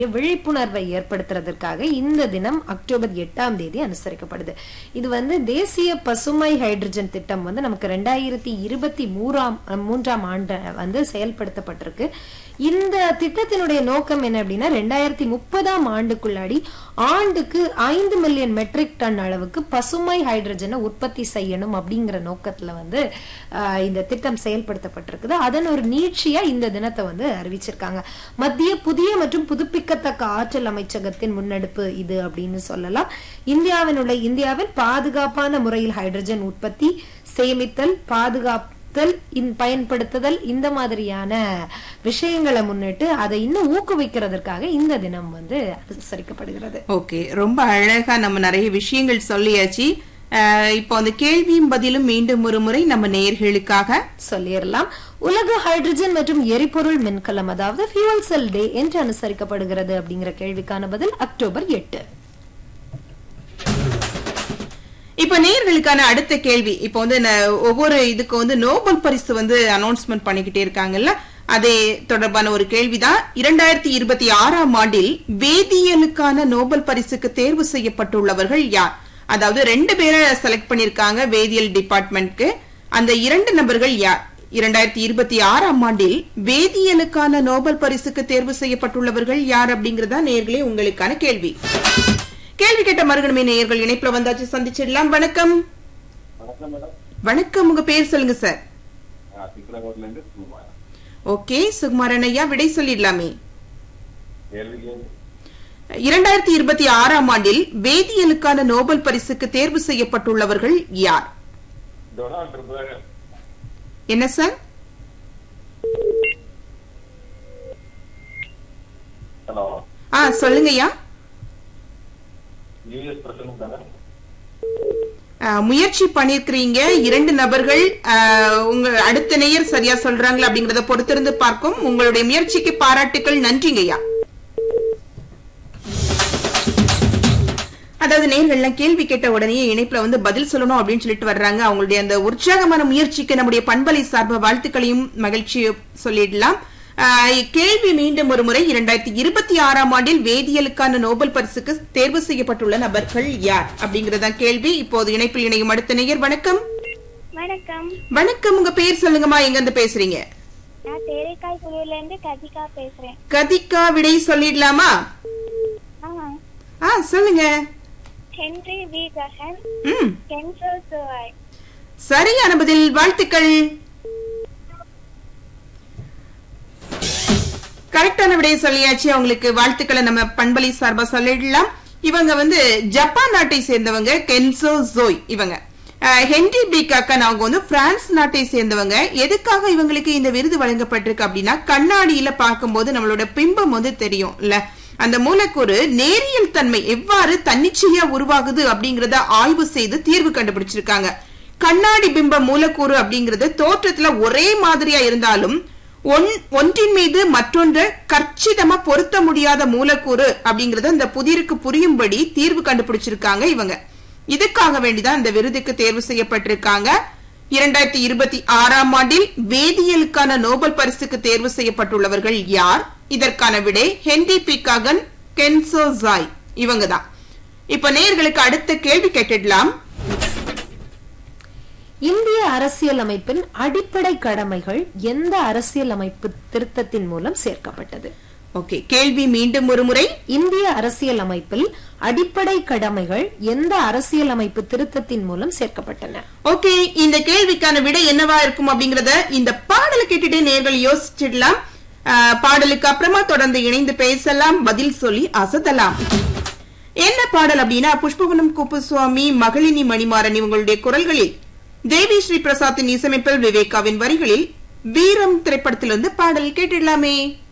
விழிப்புணர்வை ஏற்படுத்துறதற்காக இந்த தினம் அக்டோபர் எட்டாம் தேதி அனுசரிக்கப்படுது இது வந்து தேசிய பசுமை ஹைட்ரஜன் திட்டம் வந்து நமக்கு ரெண்டாயிரத்தி இருபத்தி மூறாம் மூன்றாம் ஆண்டு வந்து செயல்படுத்தப்பட்டிருக்கு இந்த திட்டத்தினுடைய நோக்கம் என்ன அப்படின்னா ரெண்டாயிரத்தி முப்பதாம் ஆண்டுக்குள்ளாடி ஆண்டுக்கு ஐந்து மில்லியன் மெட்ரிக் டன் அளவுக்கு பசுமை ஹைட்ரஜனை உற்பத்தி செய்யணும் அப்படிங்கிற நோக்கத்துல வந்து ஆஹ், இந்த திட்டம் செயல்படுத்தப்பட்டிருக்குது அதன் ஒரு நீட்சியா இந்த தினத்தை வந்து அறிவிச்சிருக்காங்க மத்திய புதிய மற்றும் புதுப்பிக்கத்தக்க ஆற்றல் அமைச்சகத்தின் முன்னெடுப்பு இது அப்படின்னு சொல்லலாம் இந்தியாவினுள்ள இந்தியாவில் பாதுகாப்பான முறையில் ஹைட்ரஜன் உற்பத்தி சேமித்தல் பாதுகாத்தல் இன் பயன்படுத்துதல் இந்த மாதிரியான விஷயங்களை முன்னிட்டு அதை இன்னும் ஊக்குவிக்கிறதற்காக இந்த தினம் வந்து அனுசரிக்கப்படுகிறது ஓகே ரொம்ப அழகா நம்ம நிறைய விஷயங்கள் சொல்லியாச்சு அஹ், இப்போ அந்த கேள்வியும் பதிலும் மீண்டும் ஒரு முறை நம்ம நேயர்களுக்காக சொல்லிடலாம் உலக ஹைட்ரஜன் மற்றும் எரிபொருள் மின்கலம் அதாவது ஃபியூவல் செல் டே என்று அனுசரிக்கப்படுகிறது அப்படிங்கிற கேள்விக்கான பதில் அக்டோபர் எட்டு இப்ப நேயர்களுக்கான அடுத்த கேள்வி இப்போ வந்து ந- ஒவ்வொரு இதுக்கு வந்து நோபல் பரிசு வந்து அனௌன்ஸ்மெண்ட் பண்ணிக்கிட்டே இருக்காங்கல்ல அதே தொடர்பான ஒரு கேள்விதான் இரண்டாயிரத்தி இருபத்தி ஆறாம் ஆண்டில் வேதியியலுக்கான நோபல் பரிசுக்கு தேர்வு செய்யப்பட்டுள்ளவர்கள் யார் அதாவது ரெண்டு பேரை செலக்ட் பண்ணிருக்காங்க வேதியியல் டிபார்ட்மெண்ட்க்கு அந்த இரண்டு நபர்கள் யார் இரண்டாயிரத்தி இருபத்தி ஆறாம் ஆண்டில் வேதியியலுக்கான நோபல் பரிசுக்கு தேர்வு செய்யப்பட்டுள்ளவர்கள் யார் அப்படிங்கறதா நேயர்களே உங்களுக்கான கேள்வி கேள்வி கேட்ட மறுகணமே நேயர்கள் இணைப்புல வந்தாச்சு சந்திச்சிடலாம் வணக்கம் வணக்கம் மேடம் வணக்கம் உங்க பேர் சொல்லுங்க சார் நான் சிக்கலகோட்ல இருந்து சுகுமார் ஓகே சுகுமாரன் ஐயா விடை சொல்லிடலாமே கேள்வி கேள்வி இரண்டாயிரத்தி இருபத்தி ஆறாம் ஆண்டில் வேதியியலுக்கான நோபல் பரிசுக்கு தேர்வு செய்யப்பட்டுள்ளவர்கள் யார் டொனால்ட் ட்ரம்ப் என்ன சார் ஹலோ ஆ சொல்லுங்க ஐயா யூஎஸ் பிரசிடன்ட் தானே ஆ, முயற்சி பண்ணிருக்கிறீங்க இரண்டு நபர்கள் ஆ, உங்க அடுத்த நேயர் சரியா சொல்றாங்களா அப்படிங்கறத பொறுத்திருந்து பார்க்கும் உங்களுடைய முயற்சிக்கு பாராட்டுக்கள் நன்றிங்க ஐயா அதாவது நேர்கள்லாம் கேள்வி கேட்ட உடனே இணைப்புல வந்து பதில் சொல்லணும் அப்படின்னு சொல்லிட்டு வர்றாங்க அவங்களுடைய அந்த உற்சாகமான முயற்சிக்கு நம்முடைய பண்பலை சார்ப வாழ்த்துக்களையும் மகிழ்ச்சியை சொல்லிடலாம் ஆஹ் கேள்வி மீண்டும் ஒரு முறை இரண்டாயிரத்தி இருபத்தி ஆறாம் ஆண்டில் வேதியியலுக்கான நோபல் பரிசுக்கு தேர்வு செய்யப்பட்டுள்ள நபர்கள் யார் அப்படிங்கறதான் கேள்வி இப்போது இணைப்பில் இணையும் அடுத்த நேயர் வணக்கம் வணக்கம் வணக்கம் உங்க பேர் சொல்லுங்கம்மா எங்க இருந்து பேசுறீங்க நான் தேரைக்கால் புதூர்ல இருந்து கதிகா பேசுறேன் கதிகா விடை சொல்லிடலாமா ஆ ஆ சொல்லுங்க ஹென்ரி வி கஹன் ம் கென்சோ சுவாய் சரியான பதில் வாழ்த்துக்கள் கரெக்டான விடையை சொல்லியாச்சு அவங்களுக்கு வாழ்த்துக்களை நம்ம பண்பலை சார்பா சொல்லிடலாம் இவங்க வந்து ஜப்பான் நாட்டை சேர்ந்தவங்க கென்சோ ஜோய் இவங்க அஹ், ஹென்றி பி கக்கன் அவங்க வந்து பிரான்ஸ் நாட்டை சேர்ந்தவங்க எதுக்காக இவங்களுக்கு இந்த விருது வழங்கப்பட்டிருக்கு அப்படின்னா கண்ணாடியில பார்க்கும்போது நம்மளோட பிம்பம் வந்து தெரியும் இல்ல அந்த மூலக்கூறு நேரியல் தன்மை எவ்வாறு தன்னிச்சையா உருவாகுது அப்படிங்கறத ஆய்வு செய்து தீர்வு கண்டுபிடிச்சிருக்காங்க கண்ணாடி பிம்ப மூலக்கூறு அப்படிங்கிறது தோற்றத்துல ஒரே மாதிரியா இருந்தாலும் ஒன்- ஒன்றின் மீது மற்றொன்று கச்சிதமா பொருத்த முடியாத மூலக்கூறு அப்படிங்கறது அந்த புதிருக்கு புரியும்படி தீர்வு கண்டுபிடிச்சிருக்காங்க இவங்க இதுக்காக வேண்டிதான் இந்த விருதுக்கு தேர்வு செய்யப்பட்டிருக்காங்க இரண்டாயிரத்தி இருபத்தி ஆறாம் ஆண்டில் வேதியியலுக்கான நோபல் பரிசுக்கு தேர்வு செய்யப்பட்டுள்ளவர்கள் யார் இதற்கான விடை ஹென்ரி பிகாகன் கென்சோ ஜாய் இவங்கதான் இப்ப நேயர்களுக்கு அடுத்த கேள்வி கேட்டுடலாம் இந்திய அரசியலமைப்பின் அடிப்படை கடமைகள் எந்த அரசியலமைப்பு திருத்தத்தின் மூலம் சேர்க்கப்பட்டது ஓகே கேள்வி மீண்டும் ஒரு முறை இந்திய அரசியலமைப்பில் அடிப்படை கடமைகள் எந்த அரசியலமைப்பு திருத்தத்தின் மூலம் சேர்க்கப்பட்டன ஓகே இந்த கேள்விக்கான விடை என்னவா இருக்கும் அப்படிங்கறத இந்த பாடலை கேட்டுட்டு நேர்கள் யோசிச்சிடலாம் ஆஹ், பாடலுக்கு அப்புறமா தொடர்ந்து இணைந்து பேசலாம் பதில் சொல்லி அசத்தலாம் என்ன பாடல் அப்படின்னா புஷ்பகுணம் குப்புசுவாமி மகளினி மணிமாறன் இவங்களுடைய குரல்களில் தேவி ஸ்ரீ பிரசாத்தின் இசையமைப்பில் விவேகாவின் வரிகளில் வீரம் திரைப்படத்திலிருந்து பாடல் கேட்டிடலாமே